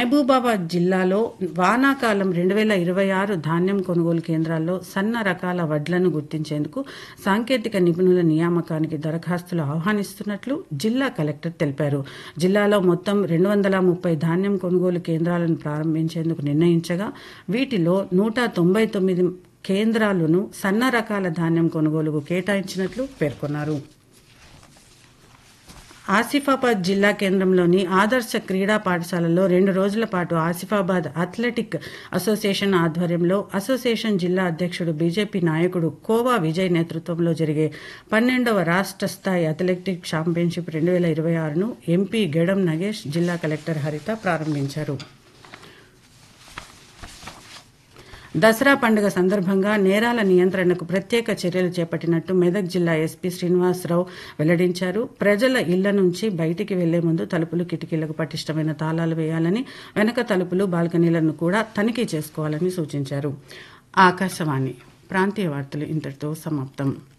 మహబూబాబాద్ జిల్లాలో వానాకాలం రెండు వేల ఇరవై ఆరు ధాన్యం కొనుగోలు కేంద్రాల్లో సన్న రకాల వడ్లను గుర్తించేందుకు సాంకేతిక నిపుణుల నియామకానికి దరఖాస్తులు ఆహ్వానిస్తున్నట్లు జిల్లా కలెక్టర్ తెలిపారు జిల్లాలో మొత్తం రెండు వందల ముప్పై ధాన్యం కొనుగోలు కేంద్రాలను ప్రారంభించేందుకు నిర్ణయించగా వీటిలో నూట తొంభై తొమ్మిది కేంద్రాలను సన్న రకాల ధాన్యం కొనుగోలుకు కేటాయించినట్లు పేర్కొన్నారు ఆసిఫాబాద్ జిల్లా కేంద్రంలోని ఆదర్శ క్రీడా పాఠశాలలో రెండు రోజుల పాటు ఆసిఫాబాద్ అథ్లెటిక్ అసోసియేషన్ ఆధ్వర్యంలో అసోసియేషన్ జిల్లా అధ్యక్షుడు బీజేపీ నాయకుడు కోవా విజయ్ నేతృత్వంలో జరిగే పన్నెండవ రాష్ట్ర స్థాయి అథ్లెటిక్ ఛాంపియన్షిప్ రెండు వేల ఇరవై ఆరును ఎంపీ గెడం నగేష్ జిల్లా కలెక్టర్ హరిత ప్రారంభించారు దసరా పండుగ సందర్భంగా నేరాల నియంత్రణకు ప్రత్యేక చర్యలు చేపట్టినట్టు మెదక్ జిల్లా ఎస్పీ శ్రీనివాసరావు వెల్లడించారు ప్రజల ఇళ్ల నుంచి బయటికి వెళ్లే ముందు తలుపులు కిటికీలకు పటిష్టమైన తాళాలు వేయాలని వెనక తలుపులు బాల్కనీలను కూడా తనిఖీ చేసుకోవాలని సూచించారు ఆకాశవాణి ప్రాంతీయ వార్తలు ఇంతటితో సమాప్తం